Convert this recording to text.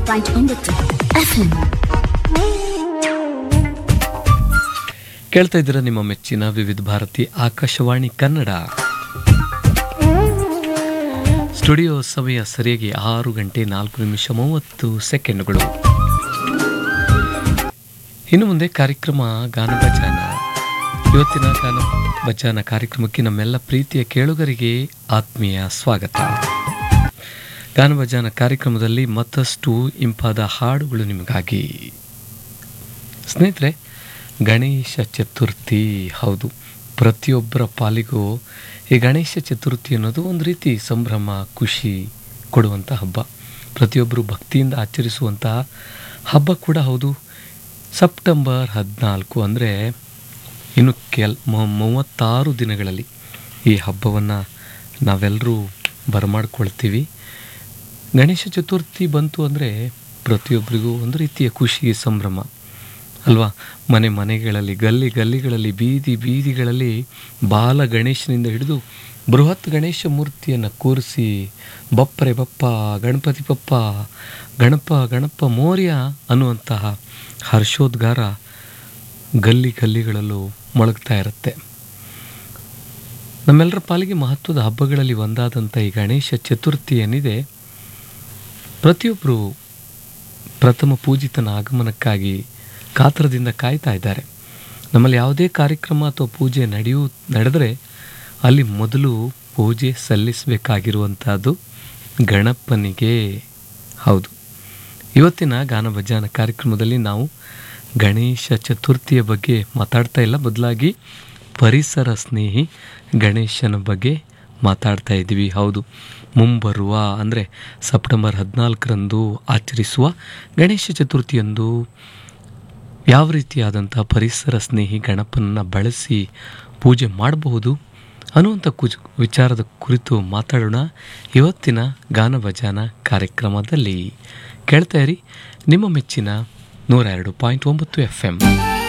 point ಒಂಬತ್ತು FM ಕೇಳ್ತಾ ಇದ್ದೀರಾ ನಿಮ್ಮ ಮೆಚ್ಚಿನ ವಿವಿಧ ಭಾರತಿ ಆಕಾಶವಾಣಿ ಕನ್ನಡ ಸ್ಟುಡಿಯೋ ಸಮಯ ಸರಿಯಾಗಿ ಆರು ಗಂಟೆ ನಾಲ್ಕು ನಿಮಿಷ ಮೂವತ್ತು ಸೆಕೆಂಡ್ಗಳು ಇನ್ನು ಮುಂದೆ ಕಾರ್ಯಕ್ರಮ ಗಾನ ಭಜಾನ ಇವತ್ತಿನ ಗಾನ ಭಜಾನ ಕಾರ್ಯಕ್ರಮಕ್ಕೆ ನಮ್ಮೆಲ್ಲ ಪ್ರೀತಿಯ ಕೇಳುಗರಿಗೆ ಆತ್ಮೀಯ ಸ್ವಾಗತ ಗಾನ ಭಜಾನ ಕಾರ್ಯಕ್ರಮದಲ್ಲಿ ಮತ್ತಷ್ಟು ಇಂಪಾದ ಹಾಡುಗಳು ನಿಮಗಾಗಿ ಸ್ನೇಹಿತರೆ ಗಣೇಶ ಚತುರ್ಥಿ ಹೌದು ಪ್ರತಿಯೊಬ್ಬರ ಪಾಲಿಗೂ ಈ ಗಣೇಶ ಚತುರ್ಥಿ ಅನ್ನೋದು ಒಂದು ರೀತಿ ಸಂಭ್ರಮ ಖುಷಿ ಕೊಡುವಂಥ ಹಬ್ಬ ಪ್ರತಿಯೊಬ್ಬರು ಭಕ್ತಿಯಿಂದ ಆಚರಿಸುವಂತಹ ಹಬ್ಬ ಕೂಡ ಹೌದು ಸೆಪ್ಟೆಂಬರ್ ಹದಿನಾಲ್ಕು ಅಂದರೆ ಇನ್ನು ಕೆಲ್ ಮೂ- ಮೂವತ್ತಾರು ದಿನಗಳಲ್ಲಿ ಈ ಹಬ್ಬವನ್ನು ನಾವೆಲ್ಲರೂ ಬರಮಾಡ್ಕೊಳ್ತೀವಿ ಗಣೇಶ ಚತುರ್ಥಿ ಬಂತು ಅಂದರೆ ಪ್ರತಿಯೊಬ್ಬರಿಗೂ ಒಂದು ರೀತಿಯ ಖುಷಿ ಸಂಭ್ರಮ ಅಲ್ವಾ ಮನೆ ಮನೆಗಳಲ್ಲಿ ಗಲ್ಲಿ ಗಲ್ಲಿಗಳಲ್ಲಿ ಬೀದಿ ಬೀದಿಗಳಲ್ಲಿ ಬಾಲ ಗಣೇಶನಿಂದ ಹಿಡಿದು ಬೃಹತ್ ಗಣೇಶ ಮೂರ್ತಿಯನ್ನು ಕೂರಿಸಿ ಬಪ್ಪರೆ ಬಪ್ಪ ಗಣಪತಿ ಬಪ್ಪ ಗಣಪ ಗಣಪ ಮೌರ್ಯ ಅನ್ನುವಂತಹ ಹರ್ಷೋದ್ಗಾರ ಗಲ್ಲಿ ಗಲ್ಲಿಗಳಲ್ಲೂ ಮೊಳಗ್ತಾ ಇರುತ್ತೆ ನಮ್ಮೆಲ್ಲರ ಪಾಲಿಗೆ ಮಹತ್ವದ ಹಬ್ಬಗಳಲ್ಲಿ ಒಂದಾದಂಥ ಈ ಗಣೇಶ ಚತುರ್ಥಿ ಏನಿದೆ ಪ್ರತಿಯೊಬ್ಬರು ಪ್ರಥಮ ಪೂಜಿತನ ಆಗಮನಕ್ಕಾಗಿ ಕಾತರದಿಂದ ಕಾಯ್ತಾ ಇದ್ದಾರೆ ನಮ್ಮಲ್ಲಿ ಯಾವುದೇ ಕಾರ್ಯಕ್ರಮ ಅಥವಾ ಪೂಜೆ ನಡೆಯೂ ನಡೆದರೆ ಅಲ್ಲಿ ಮೊದಲು ಪೂಜೆ ಸಲ್ಲಿಸಬೇಕಾಗಿರುವಂಥದ್ದು ಗಣಪನಿಗೆ ಹೌದು ಇವತ್ತಿನ ಗಾನ ಭಜಾನ ಕಾರ್ಯಕ್ರಮದಲ್ಲಿ ನಾವು ಗಣೇಶ ಚತುರ್ಥಿಯ ಬಗ್ಗೆ ಮಾತಾಡ್ತಾ ಇಲ್ಲ ಬದಲಾಗಿ ಪರಿಸರ ಸ್ನೇಹಿ ಗಣೇಶನ ಬಗ್ಗೆ ಮಾತಾಡ್ತಾ ಇದ್ದೀವಿ ಹೌದು ಮುಂಬರುವ ಅಂದರೆ ಸೆಪ್ಟೆಂಬರ್ ಹದಿನಾಲ್ಕರಂದು ಆಚರಿಸುವ ಗಣೇಶ ಚತುರ್ಥಿಯಂದು ಯಾವ ರೀತಿಯಾದಂಥ ಪರಿಸರ ಸ್ನೇಹಿ ಗಣಪನನ್ನು ಬಳಸಿ ಪೂಜೆ ಮಾಡಬಹುದು ಅನ್ನುವಂಥ ಕುಜ್ ವಿಚಾರದ ಕುರಿತು ಮಾತಾಡೋಣ ಇವತ್ತಿನ ಗಾನ ಭಜಾನ ಕಾರ್ಯಕ್ರಮದಲ್ಲಿ ಕೇಳ್ತಾ ಇರಿ ನಿಮ್ಮ ಮೆಚ್ಚಿನ ನೂರ ಎರಡು ಪಾಯಿಂಟ್ ಒಂಬತ್ತು ಎಫ್ ಎಮ್